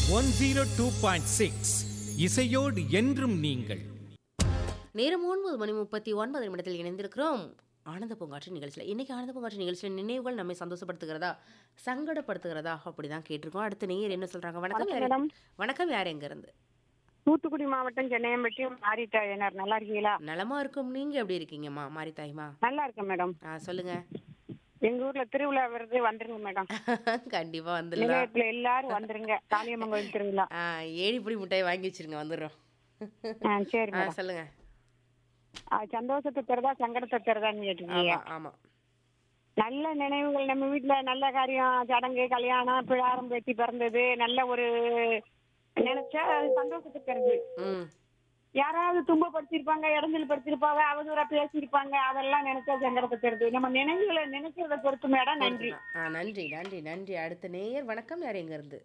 One zero two point six இசையோடு என்றும் நீங்கள் நேரம் ஒன்பது மணி முப்பத்தி ஒன்பது நிமிடத்தில் இணைந்திருக்கிறோம் ஆனந்த பூங்காற்று நிகழ்ச்சியில் இன்னைக்கு ஆனந்த பூங்காற்று நிகழ்ச்சியில் நினைவுகள் நம்மை சந்தோஷப்படுத்துகிறதா சங்கடப்படுத்துகிறதா அப்படிதான் கேட்டிருக்கோம் அடுத்த நேயர் என்ன சொல்றாங்க வணக்கம் யார் மேடம் வணக்கம் யார் எங்க இருந்து தூத்துக்குடி மாவட்டம் சென்னையம்பட்டி மாரிட்டா ஏனார் நல்லா இருக்கீங்களா நலமா இருக்கும் நீங்க எப்படி இருக்கீங்கம்மா மாரித்தாய்மா நல்லா இருக்கேன் மேடம் ஆ சொல்லுங்க எங்க ஊர்ல திருவிழா வருது வந்துருங்க மேடம் கண்டிப்பா வந்துடலாம் நிலையத்துல எல்லாரும் வந்துருங்க காளியம்மன் கோயில் திருவிழா ஆ ஏழிப்பொடி முட்டையை வாங்கி வச்சிருங்க வந்துடுறோம் ஆ, சரி ஆ மேடம் சொல்லுங்க ஆ, சந்தோஷத்தை தருதா சங்கடத்தை தருதான்னு கேட்டிருக்கீங்க ஆமா ஆமா நல்ல நினைவுகள் நம்ம வீட்டுல நல்ல காரியம் சடங்கு கல்யாணம் பிழாரம் பேத்தி பிறந்தது நல்ல ஒரு நினைச்சா அது சந்தோஷத்தை தருது ம் யாராவது துன்பப்படுத்திருப்பாங்க இடைஞ்சல் படுத்திருப்பாங்க அவதூறா பேசியிருப்பாங்க அதெல்லாம் நினைச்சா சங்கடத்தை தருது நம்ம நினைவுகளை நினைக்கிறத பொறுத்து மேடம் நன்றி ஆ நன்றி நன்றி நன்றி அடுத்த நேயர் வணக்கம் யார் எங்க இருந்து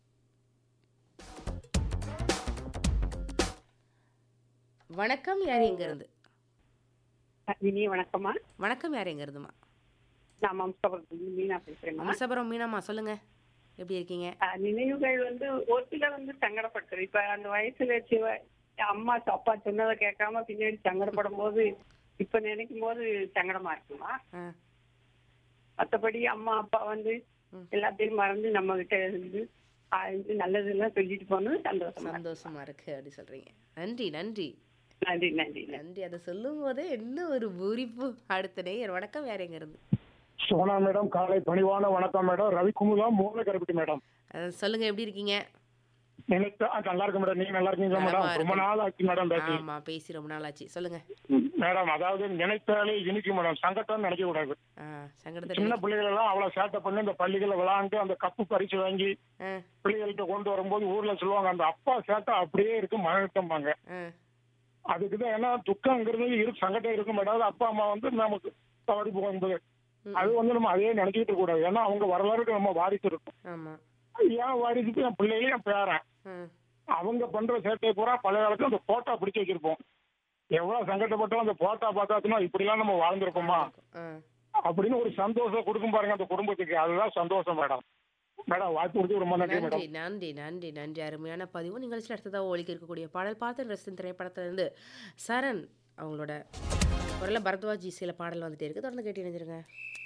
வணக்கம் யார் எங்க இருந்து இனிய வணக்கம்மா வணக்கம் யார் எங்க இருந்துமா நான் மம்சாபுரத்துல மீனா பேசுறேன் அம்சபுரம் மீனாம்மா சொல்லுங்க எப்படி இருக்கீங்க நினைவுகள் வந்து ஒரு சில வந்து சங்கடப்படுத்துது இப்ப அந்த வயசுல சிவ அம்மா அப்பா சொன்னதை கேட்காம பின்னாடி சங்கடப்படும் போது இப்ப நினைக்கும் போது சங்கடமா இருக்குமா ஆ மத்தபடி அம்மா அப்பா வந்து ம். எல்லாத்தையும் மறந்து நம்ம கிட்ட இருந்து ஆ, இது நல்லதெல்லாம் சொல்லிட்டு போனது சந்தோஷமா இருக்கு. சந்தோஷமா இருக்கு அப்படி சொல்றீங்க நன்றி நன்றி நன்றி நன்றி நன்றி நன்றி அதை சொல்லும் போதே என்ன ஒரு பூரிப்பு அடுத்த நேயர் வணக்கம் யார் எங்க இருந்து சோனா மேடம் காலை பணிவான வணக்கம் மேடம் ரவிக்குமுதா மூல கருப்பட்டி மேடம் அஹ் சொல்லுங்க எப்படி இருக்கீங்க நினைத்த ஆ, நல்லா இருக்கு மேடம் நீங்க நல்லா இருக்கீங்களா நலமா மேடம் ரொம்ப இருக்கேன். நாள் ஆச்சு மேடம் பேசி ஆமா பேசி ரொம்ப நாள் ஆச்சு சொல்லுங்க மேடம் அதாவது நினைத்தாலே இனிக்கும் மேடம் சங்கட்டம் நினைக்க கூடாது ஆ சங்கடத்தை சின்ன பிள்ளைகள் எல்லாம் அவ்வளவு சேட்டை பண்ணி இந்த பள்ளிகளை விளையாண்டு அந்த கப்பு பரிசு வாங்கி ஆ பிள்ளைகள்கிட்ட கொண்டு வரும்போது ஊர்ல சொல்லுவாங்க அந்த அப்பா சேட்டை அப்படியே இருக்கு மகட்டம்பாங்க ஆ அதுக்குதான் ஏன்னா துக்கங்கிறது இருக்கு சங்கடம் இருக்கும் மேடம் அது அப்பா அம்மா வந்து நமக்கு தவறி போகும்போது அது வந்து நம்ம அதே நினைச்சிட்டு இருக்க கூடாது ஏன்னா அவங்க வரலாறுக்கு நம்ம வாரிசு இருக்கும் ஆமா ஏன் வாரிசுக்கு என் பிள்ளைகளையும் என் பேரன் ஆ அவங்க பண்ற சேட்டை பூரா பழைய காலத்துல அந்த போட்டோ பிடிச்சு வச்சிருப்போம் எவ்வளவு சங்கடப்பட்டாலும் அந்த போட்டோ பார்த்தாச்சுன்னா இப்படிலாம் நம்ம வாழ்ந்திருப்போமா ஆ அப்படின்னு ஒரு சந்தோஷம் கொடுக்கும் பாருங்க அந்த குடும்பத்துக்கு அதுதான் சந்தோஷம் மேடம் மேடம் வாய்ப்பு கொடுத்து ரொம்ப நன்றி மேடம் நன்றி நன்றி நன்றி நன்றி அருமையான பதிவு நிகழ்ச்சியில் அடுத்ததாக ஒழிக்க இருக்கக்கூடிய பாடல் பார்த்து ரசித்தின் திரைப்படத்திலிருந்து சரண் அவங்களோட குரல பரத்வாஜ் சில பாடல் வந்துட்டே இருக்கு தொடர்ந்து கேட்டு இணைஞ்சிருங்க